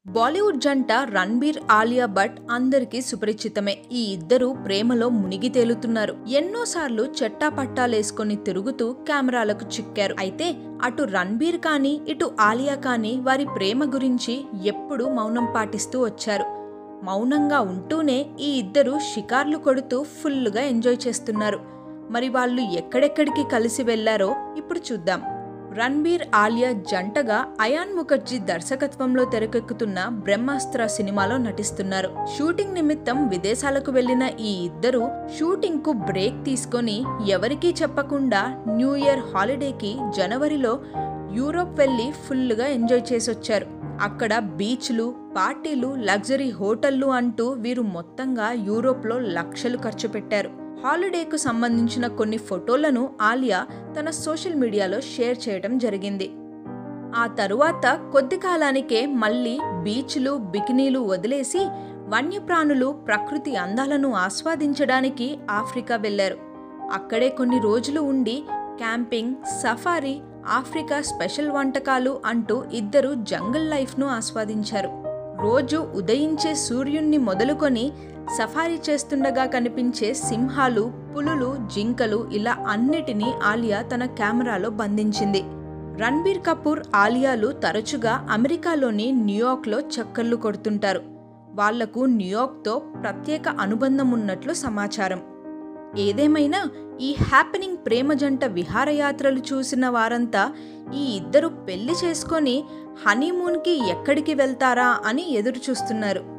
బాలీవుడ్ జంట రణ్బీర్ ఆలియా భట్ అందరికీ సుపరిచితమే ఈ ఇద్దరు ప్రేమలో మునిగి తేలుతున్నారు ఎన్నోసార్లు చెట్టా పట్టాలేసుకొని తిరుగుతూ కెమెరాలకు చిక్కారు అయితే అటు రణ్బీర్ కానీ ఇటు ఆలియా కానీ వారి ప్రేమ గురించి ఎప్పుడూ మౌనం పాటిస్తూ వచ్చారు మౌనంగా ఉంటూనే ఈ ఇద్దరు షికార్లు కొడుతూ ఫుల్లుగా ఎంజాయ్ చేస్తున్నారు మరి వాళ్ళు ఎక్కడెక్కడికి కలిసి వెళ్లారో ఇప్పుడు చూద్దాం రణ్బీర్ ఆలియా జంటగా అయాన్ ముఖర్జీ దర్శకత్వంలో తెరకెక్కుతున్న బ్రహ్మాస్త్ర సినిమాలో నటిస్తున్నారు షూటింగ్ నిమిత్తం విదేశాలకు వెళ్లిన ఈ ఇద్దరు షూటింగ్ కు బ్రేక్ తీసుకొని ఎవరికీ చెప్పకుండా న్యూ ఇయర్ హాలిడేకి జనవరిలో యూరోప్ వెళ్లి ఫుల్లుగా ఎంజాయ్ చేసొచ్చారు అక్కడ బీచ్లు పార్టీలు లగ్జరీ హోటళ్లు అంటూ వీరు మొత్తంగా యూరోప్లో లక్షలు ఖర్చు పెట్టారు హాలిడేకు సంబంధించిన కొన్ని ఫోటోలను ఆలియా తన సోషల్ మీడియాలో షేర్ చేయడం జరిగింది ఆ తరువాత కొద్ది కాలానికే మళ్ళీ బీచ్లు బికినీలు వదిలేసి వన్యప్రాణులు ప్రకృతి అందాలను ఆస్వాదించడానికి ఆఫ్రికా వెళ్లారు అక్కడే కొన్ని రోజులు ఉండి క్యాంపింగ్ సఫారీ ఆఫ్రికా స్పెషల్ వంటకాలు అంటూ ఇద్దరు జంగల్ లైఫ్ను ఆస్వాదించారు రోజు ఉదయించే సూర్యుణ్ణి మొదలుకొని సఫారీ చేస్తుండగా కనిపించే సింహాలు పులులు జింకలు ఇలా అన్నిటినీ ఆలియా తన కెమెరాలో బంధించింది రణ్బీర్ కపూర్ ఆలియాలు తరచుగా అమెరికాలోని న్యూయార్క్లో చక్కర్లు కొడుతుంటారు వాళ్లకు న్యూయార్క్తో ప్రత్యేక అనుబంధం ఉన్నట్లు సమాచారం ఏదేమైనా ఈ హ్యాపెనింగ్ ప్రేమ జంట విహారయాత్రలు చూసిన వారంతా ఈ ఇద్దరు పెళ్లి చేసుకొని హనీమూన్కి ఎక్కడికి వెళ్తారా అని ఎదురు చూస్తున్నారు